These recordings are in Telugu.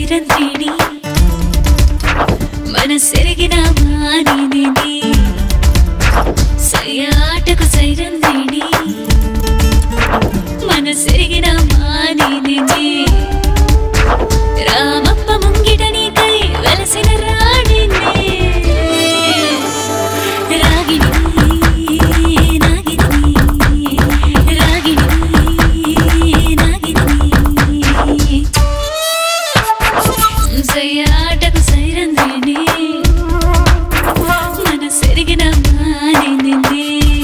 సైరంత్రిని మనసెరిగిన మానిని సయ్యాటకు సైరంత్రిని మనసెరిగిన మానిని రామప్ప ముంగిట నీకై వెలసిన రాణిని రాగిని నాగిని రాగిని నాగిని సయ్యాటకు సైరంద్రిని మన సెరిగిన మానింది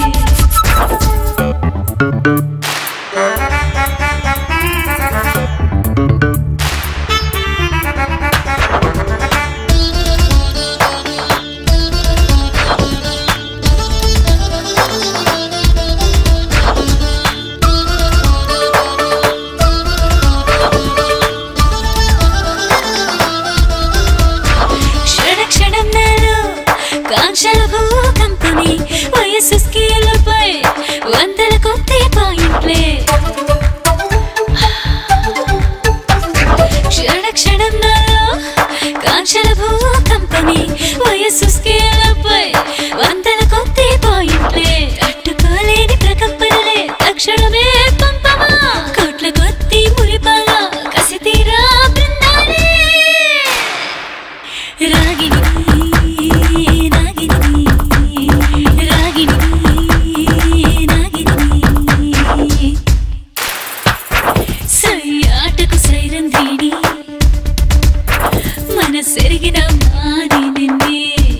క్షణ క్షణం నాలో కాంక్షల భూకంపమి వయస్సు స్కేలుపై వందల కొద్ది పాయింట్లే క్షణ క్షణం నాలో కాంక్షల భూకంపమి వయస్సు స్కేలుపై వందల కొద్ది పాయింట్లే తట్టుకోలేని ప్రకంపనలే తక్షణమే పంపమా కోట్ల కొద్ది మురిపాల కసి తీరా బృందాలే రాగిని నాగిని రాగిని నాగిని సయ్యాటకు సైరంధ్రిని మనసెరిగిన మానిని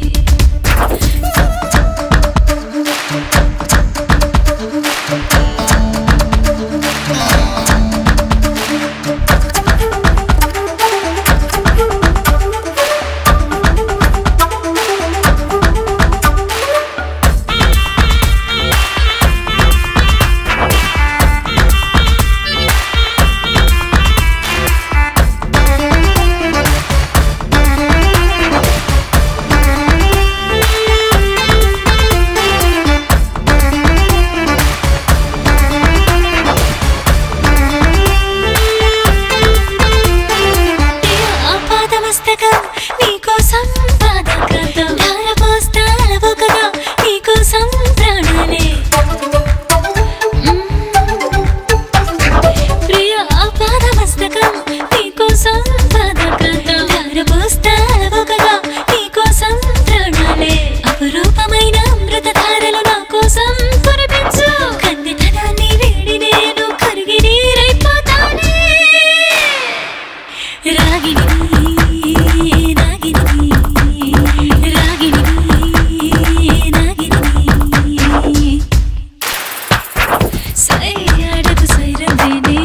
ఆపాదమస్తకం నీకోసం పాదకృతం ధారపోస్తాలవకగా నీకోసం ప్రాణాలే మ్మ్. ప్రియ ఆపాదమస్తకం నీకోసం పాదకృతం ధారపోస్తాలవకగా నీకోసం ప్రాణాలే అపురూపమైన అమృతధారలు నా కోసం కురిపించు కన్నెతనాన్ని వేడి నేను కరిగి నీరైపోతానే రాగిని నాగిని రాగిని నాగిని సయ్యాడకు సైరందేనే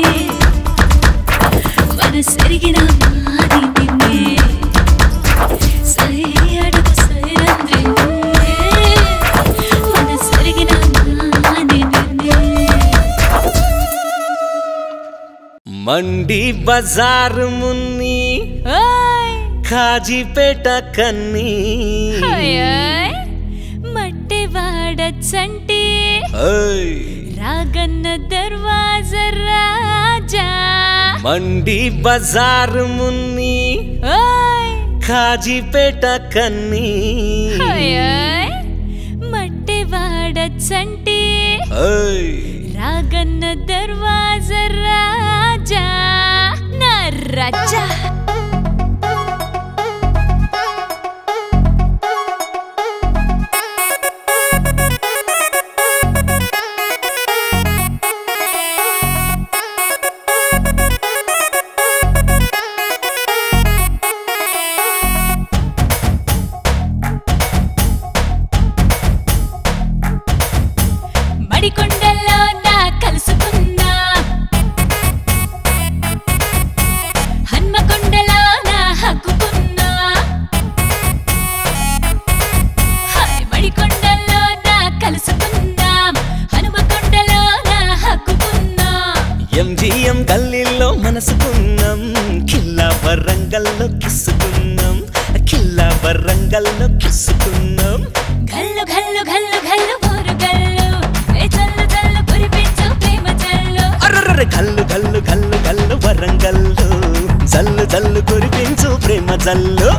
మనసెరిగిన మాదిని సయ్యాడకు సైరందేనే మనసెరిగిన మాదిని మండి బజారు మున్ని కాజీపేట కన్ని మట్టి వాడచ్చంటే ఓయ్. రాగన్న దర్వాజ రాజా మండి బజారు మున్ని ఓయ్ కాజీపేట కన్ని ఓయ్ మట్టి వాడచ్చంటే ఓయ్. రాగన్న దర్వాజ రాజా నా రాజా మడికొండల్లో నా కలుసుకున్నా హన్మకొండలో నా హక్కుకున్నా హాయ్ మడికొండల్లో నా కలుసుకుందాం హనుమకొండలో నా హక్కుకున్నా ఎంజిఎం గల్లీలో మనసుకున్నాం కిల్లా వరంగల్లో కిస్సుకున్నాం కిల్లా వరంగల్లో కిస్సుకున్నాం గల్లు గల్లు గల్లు గల్లు బోరు గల్లు ఏ చల్లు చల్లు కురిపించు ప్రేమ చల్లు అర్రర్ర గల్లు గల్లు గల్లు గల్లు వరంగల్లు జల్లు జల్లు కురిపించు ప్రేమ జల్లు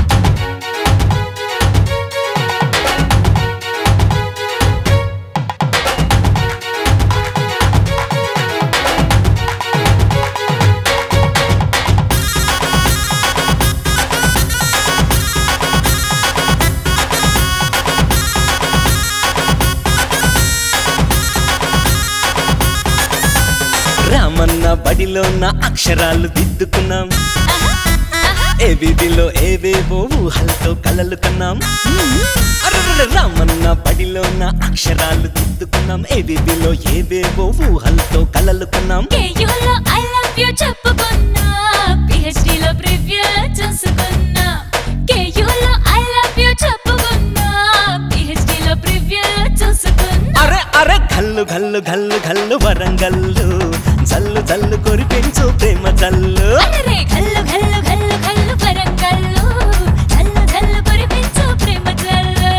రామన్న బడిలో నా అక్షరాలు దిద్దుకున్నాం ఏబీబీలో ఏవేవో ఊహలతో కలలు కన్నాం అర్రర్ర రామన్న బడిలో నా అక్షరాలు దిద్దుకున్నాం ఏబీబీలో ఏవేవో ఊహలతో కలలు కన్నాం కేయూలో ఐ లవ్ యూ చెప్పుకున్నా PhD లో ప్రివ్యూ చూసుకున్నా కేయూలో ఐ లవ్ యూ చెప్పుకున్నా PhD లో ప్రివ్యూ చూసుకున్నా అరే అరే గల్లు గల్లు గల్లు గల్లు వరంగల్లు జల్లు జల్లు కురిపించు ప్రేమ జల్లు అరే గల్లు గల్లు గల్లు గల్లు వరంగల్లు జల్లు జల్లు కురిపించు ప్రేమ జల్లు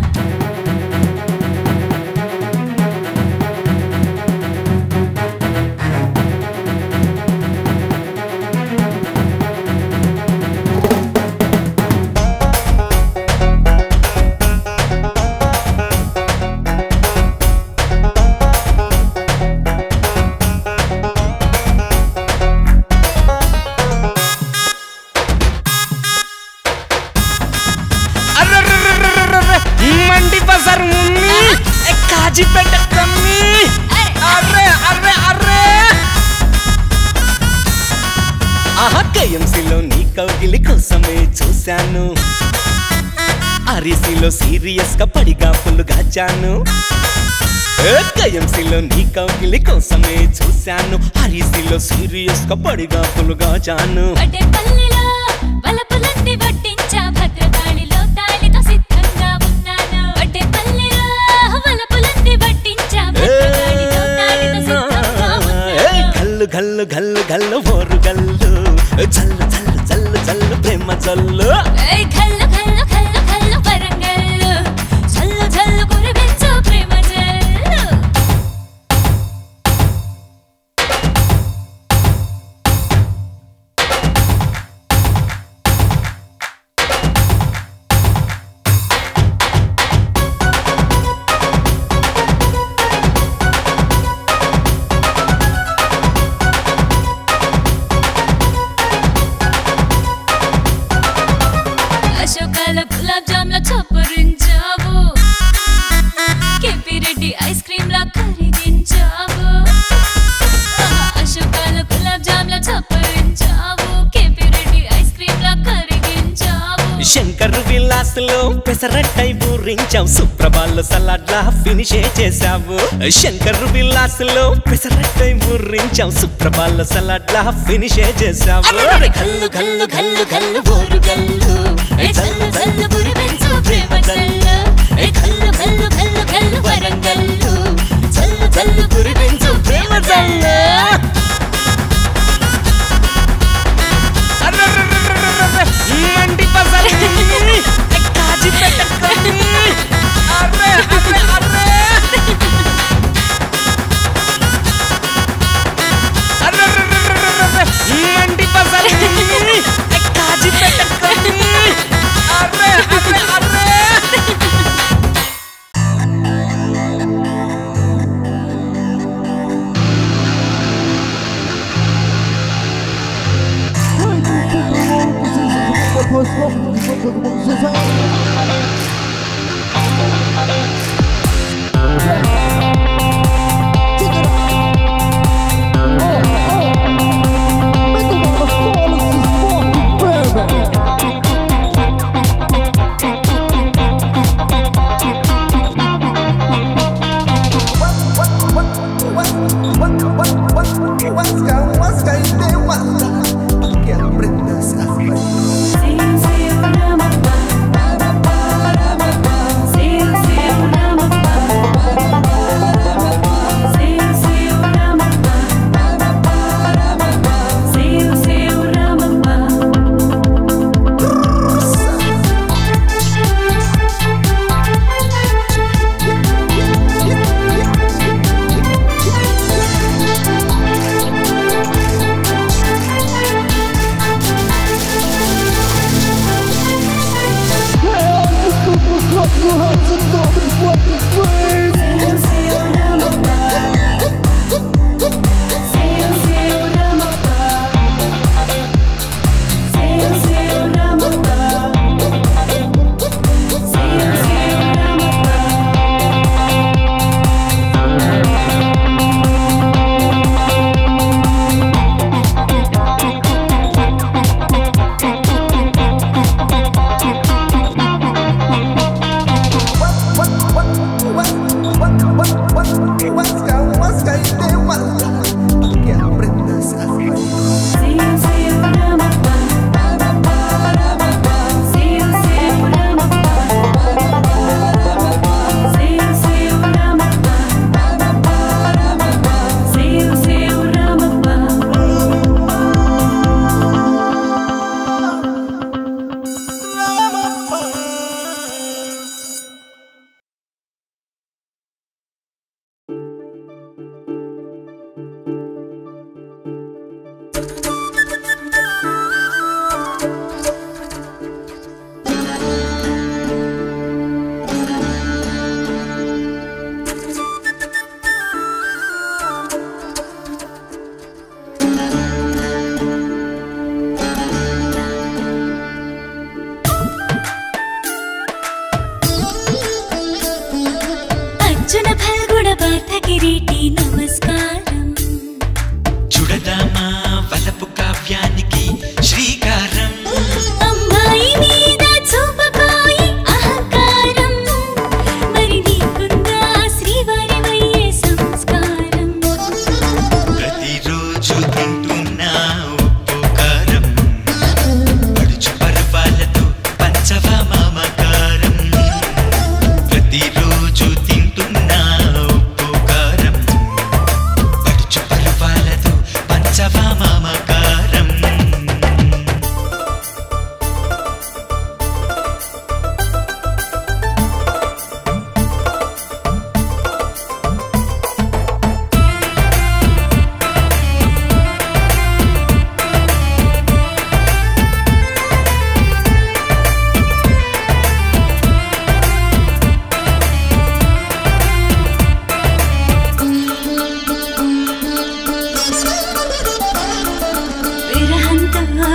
అర్రర్రర్రర్రర్రర్ర, మండి బజార్ మున్ని ఏ కాజీపేట కమ్మి అర్రే అర్రే అర్రే ఆహా కేఎంసీలో నీ కౌగిలి కోసమే చూశాను ఆర్ఈసీలో సీరియస్ గా పడిగా పుల్లు గాచాను కేఎంసీలో నీ కౌగిలి కోసమే చూశాను ఆర్ఈసీలో సీరియస్ గా పడిగా పుల్లు గాచాను వడ్డేపల్లిలో వలపులన్నీ వడ్డించా భద్రకాళిలో తాళితో సిద్ధంగా ఉన్నాను వడ్డేపల్లిలో వలపులన్నీ వడ్డించా భద్రకాళితో తాళితో సిద్ధంగా ఏయ్, ఉన్నాను గల్లు గల్లు గల్లు గల్లు ఓరు గల్లు జల్లు జల్లు జల్లు జల్లు ప్రేమ జల్లు ఏయ్ కల్లు కల్లు కల్లు కల్లు వరంగల్లు జల్లు జల్లు కురిపించు ప్రేమ జల్లు అశోకాల గులాబ్ జామ్ల చప్పరించావు రెడ్డి ఐస్ క్రీమ్ లా కరిగించావు ఆహా, అశోకాల గులాబ్ జామ్ల చప్పరించావు రెడ్డి ఐస్ క్రీమ్ లా కరిగించావు శంకర్ విలాస్ లో పెసరట్టై ఊరించావు సుప్రభాల్లో సలాడ్లా ఫినిషే చేసావు శంకర్ విలాస్ లో పెసరట్టై ఊరించావు సుప్రభాల్లో సలాడ్లా ఫినిషే చేసావు గల్లు గల్లు గల్లు గల్లు బోరు గల్లు ఏ జల్లు జల్లు కురిపించు ప్రేమ జల్లు ఏ గల్లు గల్లు గల్లు గల్లు వరంగల్లు జల్లు జల్లు కురిపించు ప్రేమ జల్లు మండి బజార్ కాజీపేట కమ్మి అర్రే అర్రే అర్రే అర్రర్రర్రర్రర్ర, మండి బజార్ కాజీపేట కమ్మి అర్రే అర్రే అర్రే What's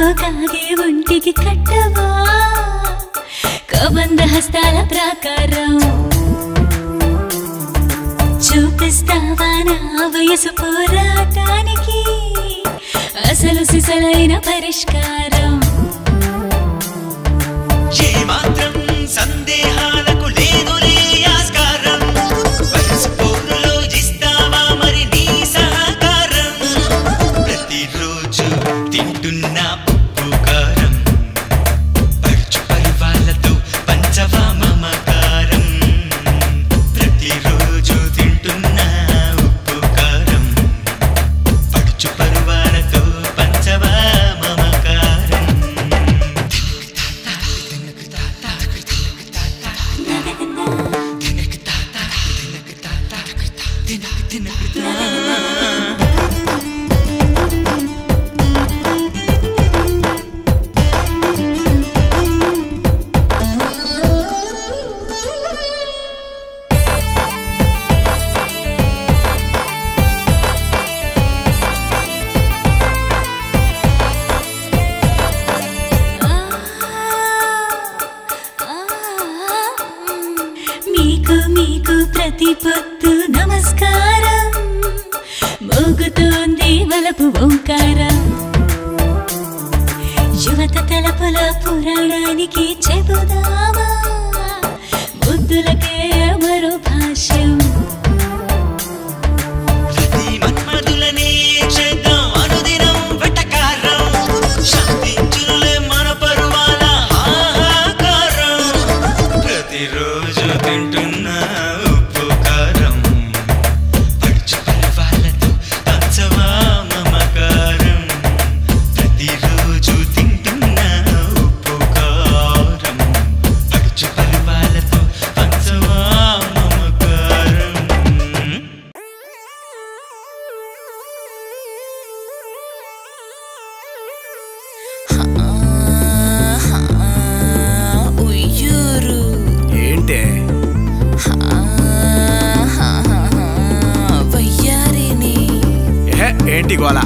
కాగే ఒంటికి కట్టవా కబంధ హస్తాల ప్రాకారం చూపిస్తావా నా వయసు పోరాటానికి అసలు సిసలైన పరిష్కారం ఏ మాత్రం సందేహాలకు లేదులే ఆస్కారం వయసు పోరులో ఇస్తావా మరి నీ సహకారం ప్రతిరోజు తింటున్న ఉప్పు కారం పరుచు పరివాళ్ళతో పంచవా మమకారం ప్రతిరోజు తింటున్న ఉప్పు కారం పడుచు పరువాలతో పంచవా మమకారం మీకు మీకు ప్రతి పొద్దు నమస్కారం మోగుతోంది వలపు ఓంకారం యువత తలపుల పురాణానికి చెబుదామా బుద్ధులకే మరో భాష్యం ప్రతి మన్మధులనే చేద్దాం అనుదినం వెటకారం శాంతించులే మన పరువాల ఆహాకారం ప్రతిరోజు తింటున్న ఉప్పు కారం పడుచు పరువాలతో పంచవా మమకారం ప్రతిరోజు తింటున్న ఉప్పు కారం పడుచు పరువాలతో పంచవా మమకారం ఉయ్యూరు ఏంటే వయ్యారిని ఏ ఏంటి గోల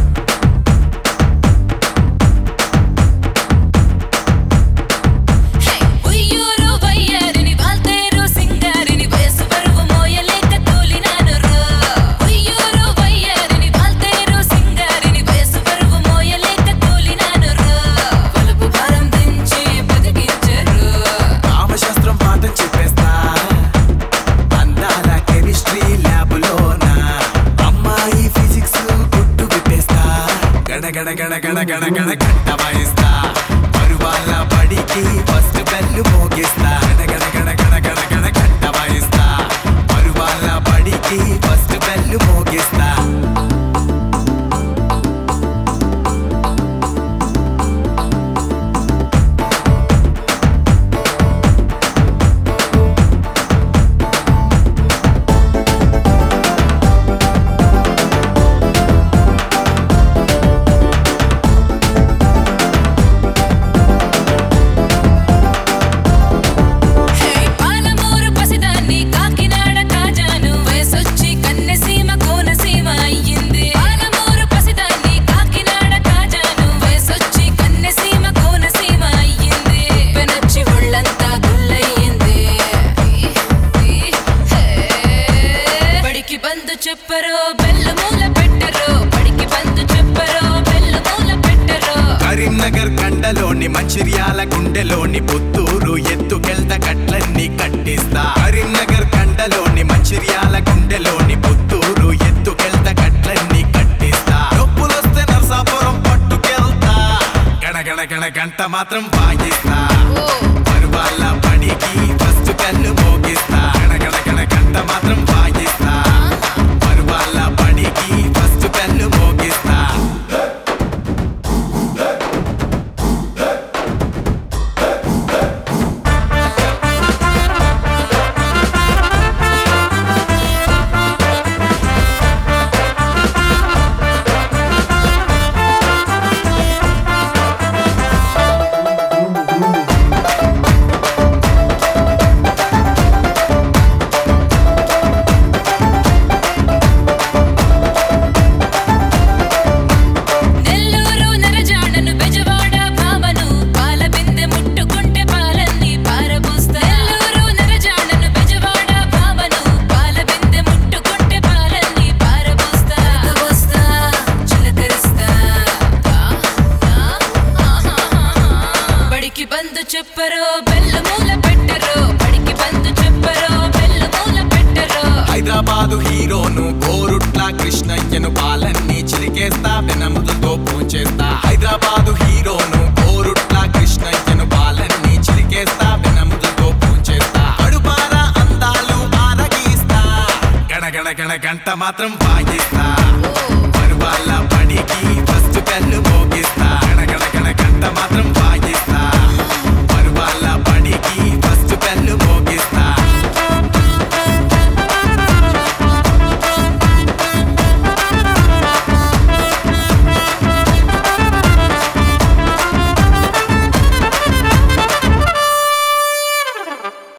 ఉయ్యూరు వయ్యారిని వాల్తేరు సింగారిని వయసు బరువు మోయలేక తూలినాను రో ఉయ్యూరు వయ్యారిని వాల్తేరు సింగారిని వయసు బరువు మోయలేక తూలినాను రో వలుపు భారం దించి బతికించరు కామశాస్త్రం పాఠం చెప్పేస్తా అందాల కెమిస్ట్రీ ల్యాబులోన అమ్మాయి ఫిజిక్స్ గుట్టు విప్పేస్తా గణ గణ గణ గణ గణ గణ గంట వాయిస్తా పరువాళ్ళ బడికి ఫస్ట్ బెల్లు మోగిస్తా గణ గణ గణ గణ గణ గణ గంట వాయిస్తా పరువాళ్ళ బడికి ఫస్ట్ బెల్లు మోగిస్తా హే పాలమూరు పసిదాన్ని కాకినాడ కాజాను వయసొచ్చి కన్నెసీమ కోనసీమ అయ్యింది పాలమూరు పసిదాన్ని కాకినాడ కాజాను వయసొచ్చి కన్నెసీమ కోనసీమ అయ్యింది వెనచ్చి ఒళ్ళంతా గుల్లయ్యింది హే. బడికి బంధు చెప్పరో బెల్లు మూల పెట్టరో బడికి బంధు చెప్పరో బెల్లు మూల పెట్టరో కరీంనగర్ కండలోని మంచిర్యాల గుండెలోని పుత్తూరు ఎత్తుకెళ్త కట్లన్నీ కట్టిస్తా కరీంనగర్ కండలోని మంచిర్యాల గుండెలోని పుత్తూరు ఎత్తుకెళ్త కట్లన్నీ కట్టిస్తా నొప్పులొస్తే నరసాపురం పట్టుకెళ్తా గణ గణ గణ గంట మాత్రం వాయిస్తా పరువాళ్ళ పడికి ఫస్ట్ కన్ను మోగిస్తా గణ గణ గణ గంట మాత్రం వాయిస్తా పరువాళ్ళ పడికి ఫస్ట్ కన్ను మోగిస్తా ఆ హైదరాబాదు హీరోను కోరుట్ల కృష్ణయ్యను బాలన్ని చిలికేస్తా వెనములతో పూంచేస్తా అడుపార అందాలు ఆరగీస్తా గణగణ గణ గంట మాత్రం వాయిస్తా పరువాళ్ళ పడికి ఫస్ట్ కళ్ళు మోగిస్తా గణగణ గణ గంట మాత్రం